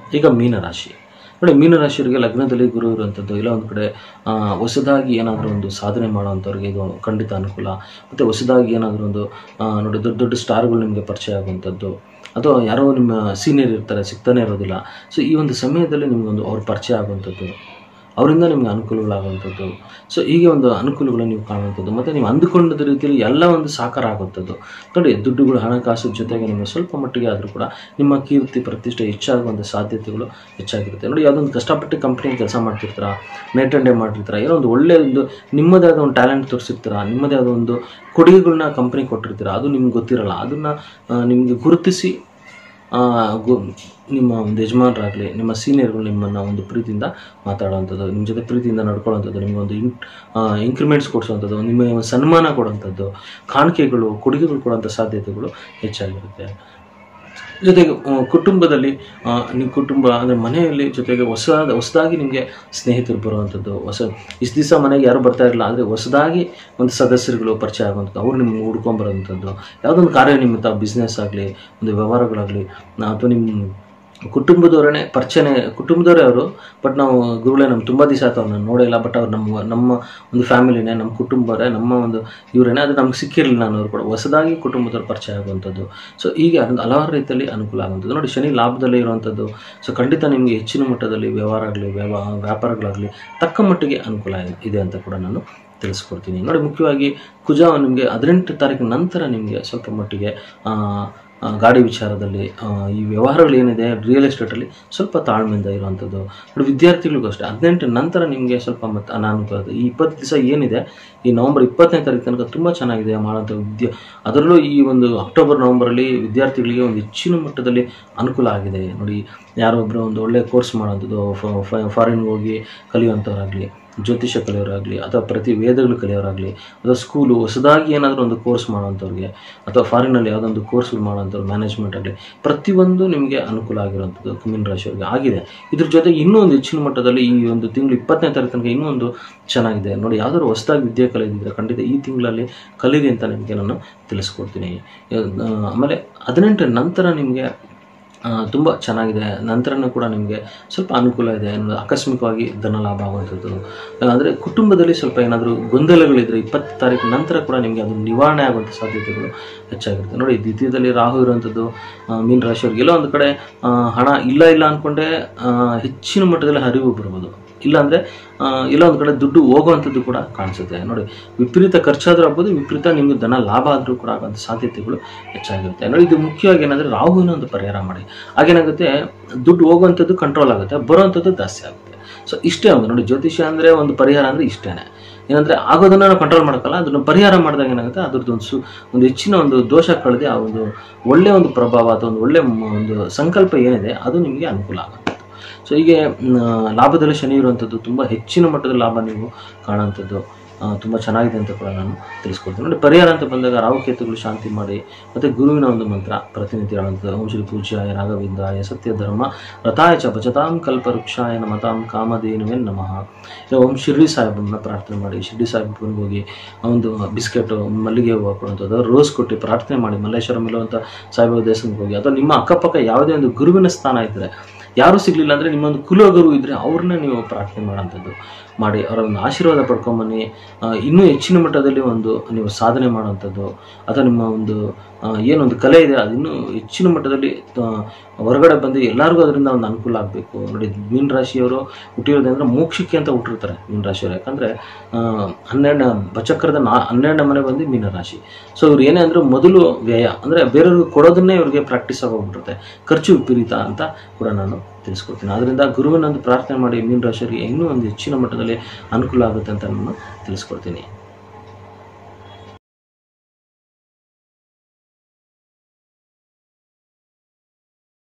ಈಗ ಮೀನರಾಶಿ ನೋಡಿ ಮೀನರಾಶಿಯವರಿಗೆ ಲಗ್ನದಲ್ಲಿ ಗುರು ಇರುವಂಥದ್ದು ಇಲ್ಲ ಒಂದು ಕಡೆ ಆ, ಹೊಸದಾಗಿ ಏನಾದರೂ ಒಂದು ಸಾಧನೆ ಮಾಡೋವಂಥವ್ರಿಗೆ ಇದು ಖಂಡಿತ ಅನುಕೂಲ ಮತ್ತು ಹೊಸದಾಗಿ ಏನಾದರೂ ಒಂದು ಆ, ನೋಡಿ ದೊಡ್ಡ ದೊಡ್ಡ ಸ್ಟಾರ್ಗಳು ನಿಮಗೆ ಪರಿಚಯ ಆಗುವಂಥದ್ದು ಅಥವಾ ಯಾರೋ ನಿಮ್ಮ ಸೀನಿಯರ್ ಇರ್ತಾರೆ ಸಿಗ್ತಾನೆ ಇರೋದಿಲ್ಲ ಸೊ ಈ ಒಂದು ಸಮಯದಲ್ಲಿ ನಿಮಗೊಂದು ಅವ್ರ ಪರಿಚಯ ಆಗುವಂಥದ್ದು ಅವರಿಂದ ನಿಮ್ಗೆ ಅನುಕೂಲಗಳಾಗುವಂಥದ್ದು ಸೊ ಹೀಗೆ ಒಂದು ಅನುಕೂಲಗಳನ್ನು ನೀವು ಕಾಣುವಂಥದ್ದು ಮತ್ತು ನೀವು ಅಂದುಕೊಂಡದ ರೀತಿಯಲ್ಲಿ ಎಲ್ಲ ಒಂದು ಸಾಕಾರ ಆಗುವಂಥದ್ದು ನೋಡಿ ದುಡ್ಡುಗಳು ಹಣಕಾಸು ಜೊತೆಗೆ ನಿಮಗೆ ಸ್ವಲ್ಪ ಮಟ್ಟಿಗೆ ಆದರೂ ಕೂಡ ನಿಮ್ಮ ಕೀರ್ತಿ ಪ್ರತಿಷ್ಠೆ ಹೆಚ್ಚಾಗುವಂಥ ಸಾಧ್ಯತೆಗಳು ಹೆಚ್ಚಾಗಿರುತ್ತೆ ನೋಡಿ ಯಾವುದೊಂದು ಕಷ್ಟಪಟ್ಟು ಕಂಪ್ನಿಯಲ್ಲಿ ಕೆಲಸ ಮಾಡ್ತಿರ್ತೀರಾ ನೈಟ್ ಆ್ಯಂಡ್ ಡೇ ಮಾಡಿರ್ತೀರಾ ಏನೋ ಒಂದು ಒಳ್ಳೆಯ ಒಂದು ನಿಮ್ಮದೇ ಆದ ಒಂದು ಟ್ಯಾಲೆಂಟ್ ತೋರಿಸಿರ್ತೀರಾ ನಿಮ್ಮದೇ ಆದ ಒಂದು ಕೊಡುಗೆಗಳನ್ನ ಕಂಪ್ನಿ ಕೊಟ್ಟಿರ್ತೀರಾ ಅದು ನಿಮ್ಗೆ ಗೊತ್ತಿರಲ್ಲ ಅದನ್ನು ನಿಮಗೆ ಗುರುತಿಸಿ ಆ, ಗು ನಿಮ್ಮ ಒಂದು ಯಜಮಾನರಾಗಲಿ ನಿಮ್ಮ ಸೀನಿಯರ್ಗಳು ನಿಮ್ಮನ್ನು ಒಂದು ಪ್ರೀತಿಯಿಂದ ಮಾತಾಡುವಂಥದ್ದು ನಿಮ್ಮ ಜೊತೆ ಪ್ರೀತಿಯಿಂದ ನಡ್ಕೊಳ್ಳೋವಂಥದ್ದು ನಿಮಗೊಂದು ಇನ್ ಇಂಕ್ರಿಮೆಂಟ್ಸ್ ಕೊಡಿಸುವಂಥದ್ದು ನಿಮಗೆ ಒಂದು ಸನ್ಮಾನ ಕೊಡುವಂಥದ್ದು ಕಾಣಿಕೆಗಳು ಕೊಡುಗೆಗಳು ಕೊಡುವಂಥ ಸಾಧ್ಯತೆಗಳು ಹೆಚ್ಚಾಗಿರುತ್ತೆ ಜೊತೆಗೆ ಆ, ಕುಟುಂಬದಲ್ಲಿ ಆ, ನಿಮ್ಮ ಕುಟುಂಬ ಅಂದರೆ ಮನೆಯಲ್ಲಿ ಜೊತೆಗೆ ಹೊಸ ಹೊಸದಾಗಿ ನಿಮಗೆ ಸ್ನೇಹಿತರು ಬರುವಂಥದ್ದು ಹೊಸ ಇಷ್ಟು ದಿವಸ ಮನೆಗೆ ಯಾರು ಬರ್ತಾ ಇರಲಿಲ್ಲ ಆದರೆ ಹೊಸದಾಗಿ ಒಂದು ಸದಸ್ಯರುಗಳು ಪರಿಚಯ ಆಗುವಂಥದ್ದು ಅವ್ರು ನಿಮ್ಗೆ ಹುಡ್ಕೊಂಬರೋಂಥದ್ದು ಯಾವುದೊಂದು ಕಾರ್ಯ ನಿಮಿತ್ತ ಬಿಸ್ನೆಸ್ ಆಗಲಿ ಒಂದು ವ್ಯವಹಾರಗಳಾಗಲಿ ಅಥವಾ ನಿಮ್ಮ ಕುಟುಂಬದವರೇ ಪರಿಚಯನೇ ಕುಟುಂಬದವರೇ ಅವರು ಬಟ್ ನಾವು ಗುರುಗಳೇ ನಮ್ಮ ತುಂಬ ದಿವಸ ಆಯ್ತು ಅವ್ರನ್ನ ನೋಡೇ ಇಲ್ಲ ಬಟ್ ಅವ್ರು ನಮ್ಮ ನಮ್ಮ ಒಂದು ಫ್ಯಾಮಿಲಿನೇ ನಮ್ಮ ಕುಟುಂಬರೇ ನಮ್ಮ ಒಂದು ಇವರೇನೇ ಅದು ನಮ್ಗೆ ಸಿಕ್ಕಿರಲಿಲ್ಲ ಅನ್ನೋರು ಕೂಡ ಹೊಸದಾಗಿ ಕುಟುಂಬದವ್ರು ಪರಿಚಯ ಆಗುವಂಥದ್ದು ಸೊ ಹೀಗೆ ಅದೊಂದು ಹಲವಾರು ರೀತಿಯಲ್ಲಿ ಅನುಕೂಲ ಆಗುವಂಥದ್ದು ನೋಡಿ ಶನಿ ಲಾಭದಲ್ಲೇ ಇರುವಂಥದ್ದು ಸೊ ಖಂಡಿತ ನಿಮಗೆ ಹೆಚ್ಚಿನ ಮಟ್ಟದಲ್ಲಿ ವ್ಯವಹಾರ ಆಗಲಿ ವ್ಯವ ವ್ಯಾಪಾರಗಳಾಗಲಿ ತಕ್ಕ ಮಟ್ಟಿಗೆ ಅನುಕೂಲ ಇದೆ ಅಂತ ಕೂಡ ನಾನು ತಿಳಿಸ್ಕೊಡ್ತೀನಿ ನೋಡಿ ಮುಖ್ಯವಾಗಿ ಕುಜ ನಿಮಗೆ ಹದಿನೆಂಟು ತಾರೀಕಿನ ನಂತರ ನಿಮಗೆ ಸ್ವಲ್ಪ ಮಟ್ಟಿಗೆ ಆ, ಆ, ಗಾಡಿ ವಿಚಾರದಲ್ಲಿ ಆ, ಈ ವ್ಯವಹಾರಗಳು ಏನಿದೆ ರಿಯಲ್ ಎಸ್ಟೇಟಲ್ಲಿ ಸ್ವಲ್ಪ ತಾಳ್ಮೆಯಿಂದ ಇರುವಂಥದ್ದು ನೋಡಿ ವಿದ್ಯಾರ್ಥಿಗಳಿಗೂ ಅಷ್ಟೇ ಹದಿನೆಂಟು ನಂತರ ನಿಮಗೆ ಸ್ವಲ್ಪ ಮತ್ತು ಅನಾನುಕೂಲ ಈ ಇಪ್ಪತ್ತು ದಿವಸ ಏನಿದೆ ಈ ನವಂಬರ್ ಇಪ್ಪತ್ತನೇ ತಾರೀಕು ತನಕ ತುಂಬ ಚೆನ್ನಾಗಿದೆ ಮಾಡೋಂಥ ವಿದ್ಯೆ ಅದರಲ್ಲೂ ಈ ಒಂದು ಅಕ್ಟೋಬರ್ ನವಂಬರಲ್ಲಿ ವಿದ್ಯಾರ್ಥಿಗಳಿಗೆ ಒಂದು ಹೆಚ್ಚಿನ ಮಟ್ಟದಲ್ಲಿ ಅನುಕೂಲ ಆಗಿದೆ ನೋಡಿ ಯಾರೊಬ್ಬರು ಒಂದು ಒಳ್ಳೆಯ ಕೋರ್ಸ್ ಮಾಡೋಂಥದ್ದು ಫಾರಿನ್ಗೆ ಹೋಗಿ ಕಲಿಯುವಂಥವ್ರಾಗಲಿ ಜ್ಯೋತಿಷ್ಯ ಕಲಿಯೋರಾಗಲಿ ಅಥವಾ ಪ್ರತಿ ವೇದಗಳು ಕಲಿಯೋರಾಗಲಿ ಅಥವಾ ಸ್ಕೂಲು ಹೊಸದಾಗಿ ಏನಾದರೂ ಒಂದು ಕೋರ್ಸ್ ಮಾಡೋಂಥವ್ರಿಗೆ ಅಥವಾ ಫಾರಿನಲ್ಲಿ ಯಾವುದೊಂದು ಕೋರ್ಸ್ಗಳು ಮಾಡೋಂಥವ್ರು ಮ್ಯಾನೇಜ್ಮೆಂಟ್ ಆಗಲಿ ಪ್ರತಿಯೊಂದು ನಿಮಗೆ ಅನುಕೂಲ ಆಗಿರುವಂಥದ್ದು ಕುಮಿನ್ ರಾಶಿಯವರಿಗೆ ಆಗಿದೆ ಇದ್ರ ಜೊತೆಗೆ ಇನ್ನೂ ಒಂದು ಹೆಚ್ಚಿನ ಮಟ್ಟದಲ್ಲಿ ಈ ಒಂದು ತಿಂಗಳು ಇಪ್ಪತ್ತನೇ ತಾರೀಕು ತನಕ ಇನ್ನೂ ಒಂದು ಚೆನ್ನಾಗಿದೆ ನೋಡಿ ಯಾವ್ದಾದ್ರು ಹೊಸದಾಗಿ ವಿದ್ಯೆ ಕಲಿದಿದ್ರೆ ಖಂಡಿತ ಈ ತಿಂಗಳಲ್ಲಿ ಕಲೀರಿ ಅಂತ ನಿಮಗೆ ನಾನು ತಿಳಿಸ್ಕೊಡ್ತೀನಿ ಆ, ಆಮೇಲೆ ಹದಿನೆಂಟರ ನಂತರ ನಿಮಗೆ ತುಂಬ ಚೆನ್ನಾಗಿದೆ ನಂತರನೂ ಕೂಡ ನಿಮಗೆ ಸ್ವಲ್ಪ ಅನುಕೂಲ ಇದೆ ಅನ್ನೋದು ಆಕಸ್ಮಿಕವಾಗಿ ಧನ ಲಾಭ ಆಗುವಂಥದ್ದು ಅಂದರೆ ಕುಟುಂಬದಲ್ಲಿ ಸ್ವಲ್ಪ ಏನಾದರೂ ಗೊಂದಲಗಳಿದ್ರೆ ಇಪ್ಪತ್ತು ತಾರೀಕು ನಂತರ ಕೂಡ ನಿಮಗೆ ಅದು ನಿವಾರಣೆ ಆಗುವಂಥ ಸಾಧ್ಯತೆಗಳು ಹೆಚ್ಚಾಗಿರುತ್ತೆ ನೋಡಿ ದ್ವಿತೀಯದಲ್ಲಿ ರಾಹು ಇರುವಂಥದ್ದು ಆ, ಮೀನ ರಾಶಿಯವ್ರಿಗೆ ಎಲ್ಲೋ ಒಂದು ಕಡೆ ಆ, ಹಣ ಇಲ್ಲ ಇಲ್ಲ ಅಂದ್ಕೊಂಡೆ ಆ, ಹೆಚ್ಚಿನ ಮಟ್ಟದಲ್ಲಿ ಹರಿವು ಬರ್ಬೋದು ಇಲ್ಲಾಂದರೆ ಇಲ್ಲ ಒಂದು ಕಡೆ ದುಡ್ಡು ಹೋಗುವಂಥದ್ದು ಕೂಡ ಕಾಣಿಸುತ್ತೆ ನೋಡಿ ವಿಪರೀತ ಖರ್ಚಾದರೂ ಆಗ್ಬೋದು ವಿಪರೀತ ನಿಮಗೆ ಧನ ಲಾಭ ಆದರೂ ಕೂಡ ಆಗುವಂಥ ಸಾಧ್ಯತೆಗಳು ಹೆಚ್ಚಾಗಿರುತ್ತೆ ನೋಡಿ ಇದು ಮುಖ್ಯವಾಗಿ ಏನಂದರೆ ರಾಹುವಿನ ಒಂದು ಪರಿಹಾರ ಮಾಡಿ ಆಗೇನಾಗುತ್ತೆ ದುಡ್ಡು ಹೋಗುವಂಥದ್ದು ಕಂಟ್ರೋಲ್ ಆಗುತ್ತೆ ಬರುವಂಥದ್ದು ಜಾಸ್ತಿ ಆಗುತ್ತೆ ಸೊ ಇಷ್ಟೇ ಒಂದು ನೋಡಿ ಜ್ಯೋತಿಷ್ಯ ಅಂದರೆ ಒಂದು ಪರಿಹಾರ ಅಂದರೆ ಇಷ್ಟೇ ಏನಂದರೆ ಆಗೋದನ್ನು ನಾವು ಕಂಟ್ರೋಲ್ ಮಾಡೋಕ್ಕಲ್ಲ ಅದನ್ನು ಪರಿಹಾರ ಮಾಡಿದಾಗ ಏನಾಗುತ್ತೆ ಅದ್ರದ್ದು ಒಂದು ಸು ಒಂದು ಹೆಚ್ಚಿನ ಒಂದು ದೋಷ ಕಳೆದು ಆ ಒಂದು ಒಳ್ಳೆಯ ಒಂದು ಪ್ರಭಾವ ಅಥವಾ ಒಂದು ಒಳ್ಳೆಯ ಮ- ಒಂದು ಸಂಕಲ್ಪ ಏನಿದೆ ಅದು ನಿಮಗೆ ಅನುಕೂಲ ಆಗುತ್ತೆ ಸೊ ಹೀಗೆ ಮ್, ಲಾಭದಲ್ಲಿ ಶನಿ ಇರುವಂಥದ್ದು ತುಂಬ ಹೆಚ್ಚಿನ ಮಟ್ಟದ ಲಾಭ ನೀವು ಕಾಣುವಂಥದ್ದು ತುಂಬ ಚೆನ್ನಾಗಿದೆ ಅಂತ ಕೂಡ ನಾನು ತಿಳಿಸ್ಕೊಡ್ತೀನಿ ನೋಡಿ ಪರಿಹಾರ ಅಂತ ಬಂದಾಗ ರಾಹುಕೇತುಗಳು ಶಾಂತಿ ಮಾಡಿ ಮತ್ತು ಗುರುವಿನ ಒಂದು ಮಂತ್ರ ಪ್ರತಿನಿಧಿ ಹೇಳುವಂಥದ್ದು ಓಂ ಶ್ರೀ ಪೂಜ್ಯಾಯ ರಾಘವೇಂದ್ರಾಯ ಸತ್ಯ ಧರ್ಮ ರಥಾಯ ಚ ಭಜತಾಂ ಕಲ್ಪವೃಕ್ಷಾಯ ನಮತಾಂ ಕಾಮಧೇನುವೆ ನಮಃ ಇಲ್ಲ ಓಂ ಶಿರ್ಡಿ ಸಾಹೇಬನ್ನ ಪ್ರಾರ್ಥನೆ ಮಾಡಿ ಶಿರ್ಡಿ ಸಾಹೇಬನಿಗೆ ಹೋಗಿ ಆ ಒಂದು ಬಿಸ್ಕೆಟು ಮಲ್ಲಿಗೆ ಹೂವು ಕೊಡುವಂಥದ್ದು ರೋಸ್ ಕೊಟ್ಟು ಪ್ರಾರ್ಥನೆ ಮಾಡಿ ಮಲ್ಲೇಶ್ವರಂ ಇರುವಂಥ ಸಾಯಿಬಾಬಾ ದೇವಸ್ಥಾನಕ್ಕೆ ಹೋಗಿ ಅಥವಾ ನಿಮ್ಮ ಅಕ್ಕಪಕ್ಕ ಯಾವುದೇ ಒಂದು ಗುರುವಿನ ಸ್ಥಾನ ಇದ್ದರೆ ಯಾರೂ ಸಿಗಲಿಲ್ಲ ಅಂದರೆ ನಿಮ್ಮೊಂದು ಕುಲಗುರು ಇದ್ದರೆ ಅವ್ರನ್ನೇ ನೀವು ಪ್ರಾರ್ಥನೆ ಮಾಡೋಂಥದ್ದು ಮಾಡಿ ಅವರ ಒಂದು ಆಶೀರ್ವಾದ ಪಡ್ಕೊಂಬನ್ನಿ ಆ, ಇನ್ನೂ ಹೆಚ್ಚಿನ ಮಟ್ಟದಲ್ಲಿ ಒಂದು ನೀವು ಸಾಧನೆ ಮಾಡೋವಂಥದ್ದು ಅಥವಾ ನಿಮ್ಮ ಒಂದು ಆ, ಏನೊಂದು ಕಲೆ ಇದೆ ಅದು ಇನ್ನೂ ಹೆಚ್ಚಿನ ಮಟ್ಟದಲ್ಲಿ ಆ, ಹೊರಗಡೆ ಬಂದು ಎಲ್ಲರಿಗೂ ಅದರಿಂದ ಒಂದು ಅನುಕೂಲ ಆಗಬೇಕು ನೋಡಿ ಮೀನ ರಾಶಿಯವರು ಹುಟ್ಟಿರೋದಂದ್ರೆ ಮೋಕ್ಷಕ್ಕೆ ಅಂತ ಹುಟ್ಟಿರ್ತಾರೆ ಮೀನ ರಾಶಿಯವರು ಯಾಕಂದರೆ ಹನ್ನೆರಡನೇ ಬಚಕ್ರದ ನಾ ಹನ್ನೆರಡನೇ ಮನೆ ಬಂದು ಮೀನ ರಾಶಿ ಸೊ ಇವ್ರು ಏನೇ ಅಂದರೂ ಮೊದಲು ವ್ಯಯ ಅಂದರೆ ಬೇರೆಯವ್ರಿಗೆ ಕೊಡೋದನ್ನೇ ಇವ್ರಿಗೆ ಪ್ರಾಕ್ಟೀಸ್ ಆಗೋಗ್ಬಿಟ್ಟಿರುತ್ತೆ ಖರ್ಚು ವಿಪರೀತ ಅಂತ ಕೂಡ ನಾನು ತಿಳಿಸ್ಕೊಡ್ತೀನಿ ಅದರಿಂದ ಗುರುವಿನೊಂದು ಪ್ರಾರ್ಥನೆ ಮಾಡಿ ಮೀನ ರಾಶಿಯವರಿಗೆ ಇನ್ನೂ ಒಂದು ಹೆಚ್ಚಿನ ಮಟ್ಟದಲ್ಲಿ ಅನುಕೂಲ ಆಗುತ್ತೆ ಅಂತ ನಾನು ತಿಳಿಸ್ಕೊಡ್ತೀನಿ